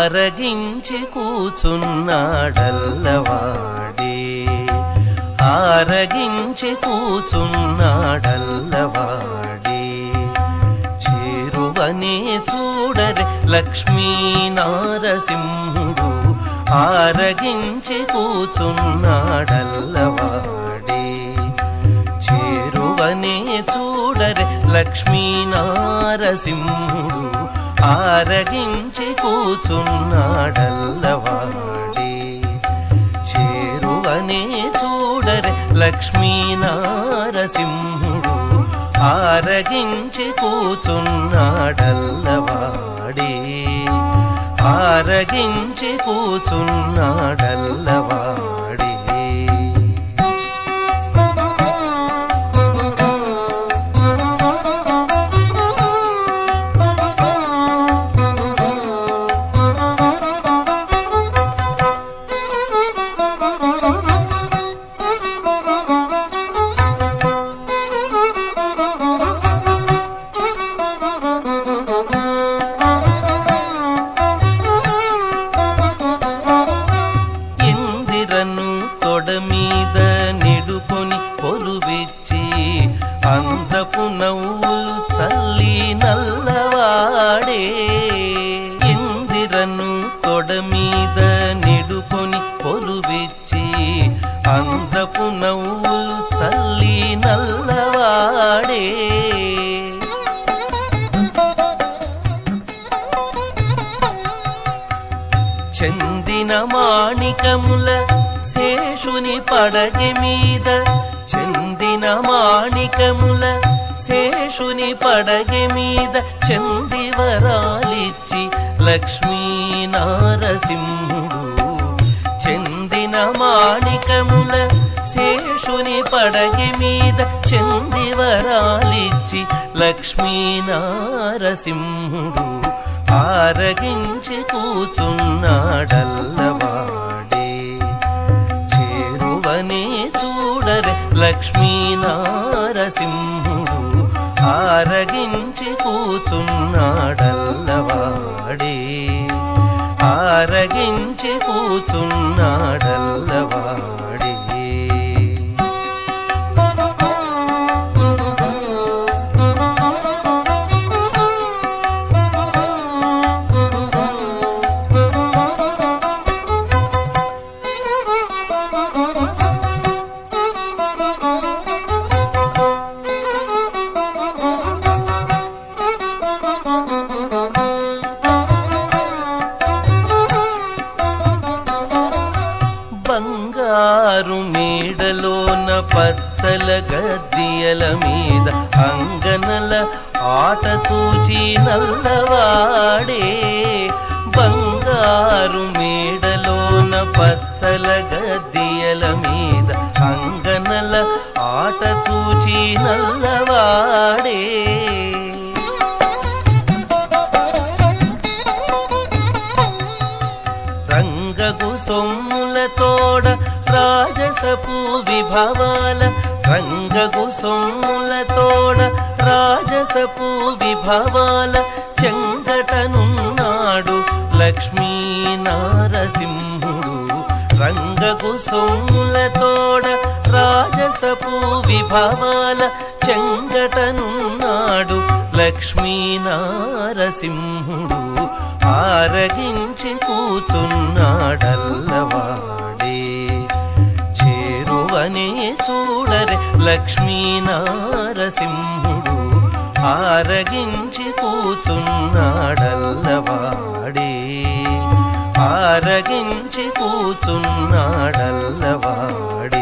ఆరగించి కూచున్నాడల్లవాడే ఆరగించి కూచున్నాడల్లవాడే చేరువనే చూడరే లక్ష్మీ నారసింహుడు ఆరగించి కూచున్నాడల్లవాడే చేరువనే చూడరే లక్ష్మీ నారసింహుడు ఆరగించి కూచున్నాడల్లవాడే చేరువనే చూడరే లక్ష్మీ నారసింహుడు ఆరగించి కూచున్నాడల్లవాడే ఆరగించి కూచున్నాడల్లవాడే ఇందిరను తొడ మీద నిడుకొని కొలువిచ్చి అందపు నవ్వులు చల్లి నల్లవాడే ఇందిరను తొడ మీద నిడుకొని కొలువిచ్చి అందపు నవ్వులు చల్లి నల్లవాడే చెందిన మాణికముల శేషుని పడగె మీద చెందిన మాణికముల శేషుని పడగె మీద చందివరాలిచ్చి లక్ష్మీ నారసింహుడు చెందిన మాణికముల శేషుని పడగె మీద చందివరాలిచ్చి లక్ష్మీ నారసింహుడు ఆరగించి కూచున్నాడల్లవాడే చేరువనే చూడరే లక్ష్మీ నారసింహుడు ఆరగించి కూచున్నాడల్లవాడే ఆరగించి కూచున్నాడల్లవాడే బంగారు మేడలోన పచ్చల గద్దియల మీద అంగనల ఆట చూచి నల్లవాడే బంగారు మేడలోన పచ్చల గద్దియల మీద అంగనల ఆట చూచి నల్లవాడే రంగగు సొమ్ములతోడ రాజసపు విభవాల రంగగు సొమ్ములతోడ రాజసపు విభవాల చెంగటనున్నాడు లక్ష్మీ నారసింహుడు రంగగు సొమ్ములతోడ రాజసపు విభవాల చెంగటనున్నాడు లక్ష్మీ నారసింహుడు ఆరగించి కూచున్నాడల్లవాడే చేరువనే చూడరే లక్ష్మీ నారసింహుడు ఆరగించి కూచున్నాడల్లవాడే ఆరగించి కూచున్నాడల్లవాడే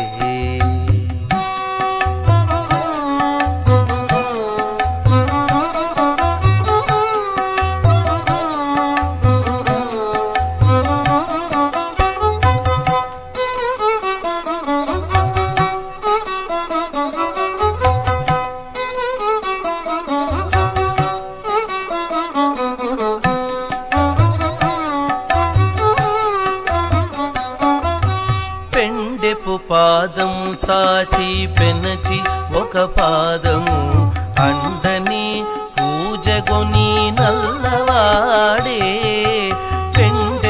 పెండెపు పాదము సాచి పెనచి ఒక పాదము అండని పూజగొని నల్లవాడే పెండె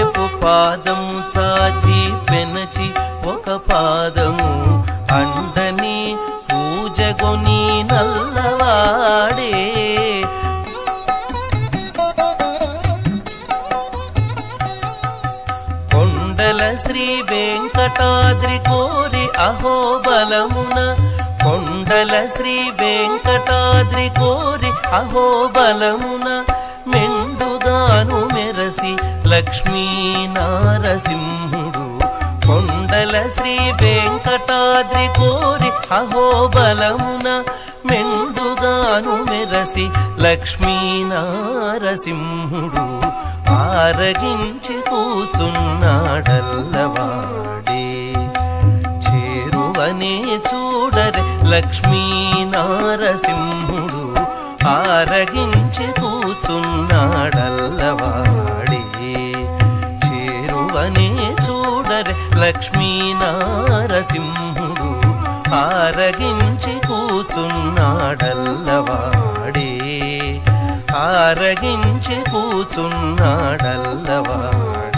శ్రీ వెంకటాద్రి కోరి అహోబలమున కొండల శ్రీ వెంకటాద్రి కోరి అహోబలమున మెండుగాను మెరసి లక్ష్మీ నారసింహుడు కొండల శ్రీ వెంకటాద్రి కోరి అహోబలమున మెండుగాను మెరసి లక్ష్మీ నారసింహుడు ఆరగించి కూచున్నాడల్లవాడే చేరువనే చూడరే లక్ష్మీ నారసింహుడు ఆరగించి కూచున్నాడల్లవాడే చేరువనే చూడరే లక్ష్మీ నారసింహుడు ఆరగించి కూచున్నాడల్లవాడే ఆరగించి కూచున్నాడల్లవాడే